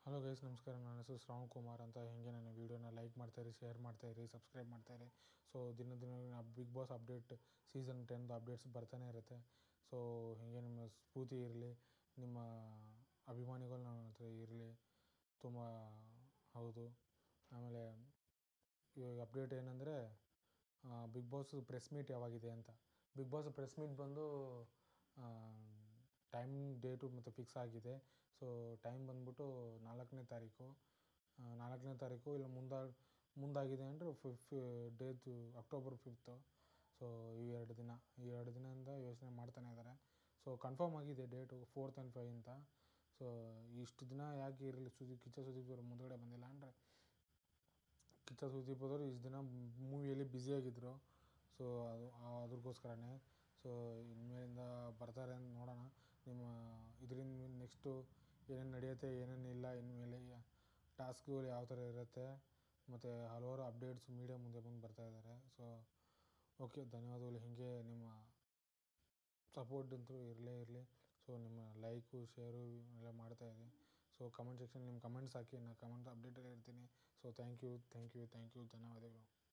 hello guys ನಮಸ್ಕಾರ ನನ್ನ ಹೆಸರು ಶ್ರವಣ್ ಕುಮಾರ್ ಅಂತ ಹೀಗೆ ನನ್ನ ವೀಡಿಯೋನ ಲೈಕ್ ಮಾಡ್ತಾಯಿರಿ ಶೇರ್ ಮಾಡ್ತಾಯಿರಿ ಸಬ್ಸ್ಕ್ರೈಬ್ ಮಾಡ್ತಾಯಿರಿ ಸೊ ದಿನ ದಿನ ಬಿಗ್ ಬಾಸ್ ಅಪ್ಡೇಟ್ ಸೀಸನ್ ಟೆನ್ದು ಅಪ್ಡೇಟ್ಸ್ ಬರ್ತಾನೆ ಇರುತ್ತೆ ಸೊ ಹೀಗೆ ನಿಮ್ಮ ಸ್ಫೂರ್ತಿ ಇರಲಿ ನಿಮ್ಮ ಅಭಿಮಾನಿಗಳು ನನ್ನ ಹತ್ರ ಇರಲಿ ತುಂಬ ಹೌದು ಆಮೇಲೆ ಇವಾಗ ಅಪ್ಡೇಟ್ ಏನಂದರೆ ಬಿಗ್ ಬಾಸ್ ಪ್ರೆಸ್ ಮೀಟ್ ಯಾವಾಗಿದೆ ಅಂತ ಬಿಗ್ ಬಾಸ್ ಪ್ರೆಸ್ ಮೀಟ್ ಬಂದು ಟೈಮ್ ಡೇಟು ಮತ್ತು ಫಿಕ್ಸ್ ಆಗಿದೆ ಸೊ ಟೈಮ್ ಬಂದ್ಬಿಟ್ಟು ನಾಲ್ಕನೇ ತಾರೀಕು ನಾಲ್ಕನೇ ತಾರೀಕು ಇಲ್ಲ ಮುಂದಾ ಮುಂದಾಗಿದೆ ಅಂದರೆ fifth date October fifth so ಈ ಎರಡು ದಿನ ಈ ಎರಡು ದಿನದಿಂದ ಯೋಚನೆ ಮಾಡ್ತಾನೆ ಇದ್ದಾರೆ ಸೊ ಕನ್ಫರ್ಮ್ ಆಗಿದೆ ಡೇಟು ಫೋರ್ತ್ ಆ್ಯಂಡ್ ಫೈವ್ ಅಂತ ಸೊ ಇಷ್ಟು ದಿನ ಯಾಕೆ ಇರಲಿ ಸುದೀಪ್ ಕಿಚ್ಚ ಸುದೀಪ್ ಅವರು ಮುಂದುಗಡೆ ಬಂದಿಲ್ಲ ಅಂದರೆ ಕಿಚ್ಚ ಸುದೀಪ್ ಅವರು ಇಷ್ಟು ದಿನ ಮೂವಿಯಲ್ಲಿ ಬ್ಯುಸಿಯಾಗಿದ್ದರು ಸೊ ಅದು ಅದ್ರಗೋಸ್ಕರನೇ ಸೊ ಇನ್ಮೇಲಿಂದ ಬರ್ತಾರೆ ಅಂತ ನೋಡೋಣ ನಿಮ್ಮ ಇದರಿಂದ ನೆಕ್ಸ್ಟು ಏನೇನು ನಡೆಯುತ್ತೆ ಏನೇನು ಇಲ್ಲ ಇನ್ಮೇಲೆ ಟಾಸ್ಕ್ಗಳು ಯಾವ ಥರ ಇರುತ್ತೆ ಮತ್ತು ಹಲವಾರು ಅಪ್ಡೇಟ್ಸ್ ಮೀಡಿಯಾ ಮುಂದೆ ಬಂದು ಬರ್ತಾ ಇದ್ದಾರೆ ಸೊ ಓಕೆ ಧನ್ಯವಾದಗಳು ಹೀಗೆ ನಿಮ್ಮ ಸಪೋರ್ಟ್ ಅಂತೂ ಇರಲೇ ಇರಲಿ ಸೊ ನಿಮ್ಮ ಲೈಕು ಶೇರು ಎಲ್ಲ ಮಾಡ್ತಾಯಿರಿ ಸೊ ಕಮೆಂಟ್ ಸೆಕ್ಷನ್ ನಿಮ್ಮ ಕಮೆಂಟ್ಸ್ ಹಾಕಿ ನಾನು ಕಮೆಂಟ್ ಅಪ್ಡೇಟಲ್ಲಿ ಇರ್ತೀನಿ so thank you thank you thank you ಧನ್ಯವಾದಗಳು